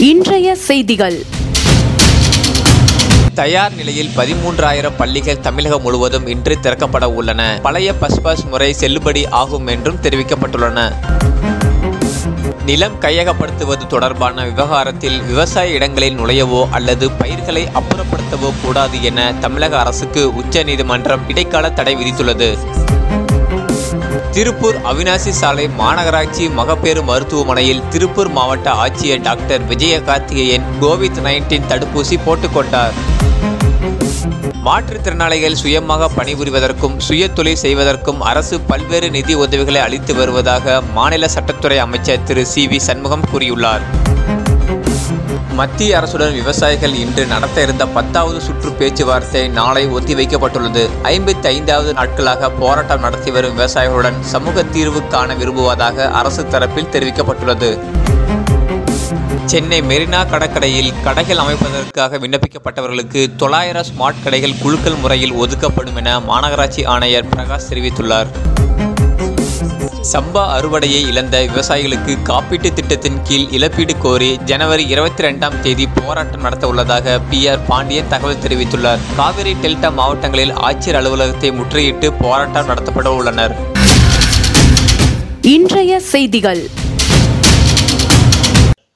இன்றைய செய்திகள் தயார் நிலையில் பதிமூன்றாயிரம் பள்ளிகள் தமிழகம் முழுவதும் இன்று திறக்கப்பட உள்ளன பழைய பஸ் பாஸ் முறை செல்லுபடி ஆகும் என்றும் தெரிவிக்கப்பட்டுள்ளன நிலம் கையகப்படுத்துவது தொடர்பான விவகாரத்தில் விவசாய இடங்களில் நுழையவோ அல்லது பயிர்களை அப்புறப்படுத்தவோ கூடாது என தமிழக அரசுக்கு உச்சநீதிமன்றம் இடைக்கால தடை விதித்துள்ளது திருப்பூர் அவினாசி சாலை மாநகராட்சி மகப்பேறு மருத்துவமனையில் திருப்பூர் மாவட்ட ஆட்சியர் doctor Vijaya Karthikeyan covid nineteen தடுப்பூசி போட்டுக்கொண்டார் மாற்றுத்திறனாளிகள் சுயமாக பணிபுரிவதற்கும் சுய தொழில் செய்வதற்கும் அரசு பல்வேறு நிதி உதவிகளை அளித்து வருவதாக மாநில சட்டத்துறை அமைச்சர் திரு சி வி சண்முகம் கூறியுள்ளார் மத்திய அரசுடன் விவசாயிகள் இன்று நடத்த இருந்த பத்தாவது சுற்று பேச்சுவார்த்தை நாளை ஒத்திவைக்கப்பட்டுள்ளது ஐம்பத்தி ஐந்தாவது நாட்களாக போராட்டம் நடத்தி வரும் விவசாயிகளுடன் சமூக தீர்வு காண விரும்புவதாக அரசு தரப்பில் தெரிவிக்கப்பட்டுள்ளது சென்னை மெரினா கடற்கரையில் கடைகள் அமைப்பதற்காக விண்ணப்பிக்கப்பட்டவர்களுக்கு தொள்ளாயிரம் ஸ்மார்ட் கடைகள் குழுக்கள் முறையில் ஒதுக்கப்படும் என மாநகராட்சி ஆணையர் பிரகாஷ் தெரிவித்துள்ளார் சம்பா அறுவடையை இழந்த விவசாயிகளுக்கு காப்பீட்டு திட்டத்தின் கீழ் இழப்பீடு கோரி ஜனவரி இருபத்தி ரெண்டாம் தேதி போராட்டம் நடத்த உள்ளதாக பி ஆர் பாண்டியன் தகவல் தெரிவித்துள்ளார் காவிரி டெல்டா மாவட்டங்களில் ஆட்சியர் அலுவலகத்தை முற்றுகையிட்டு போராட்டம் நடத்தப்பட உள்ளனர் இன்றைய செய்திகள்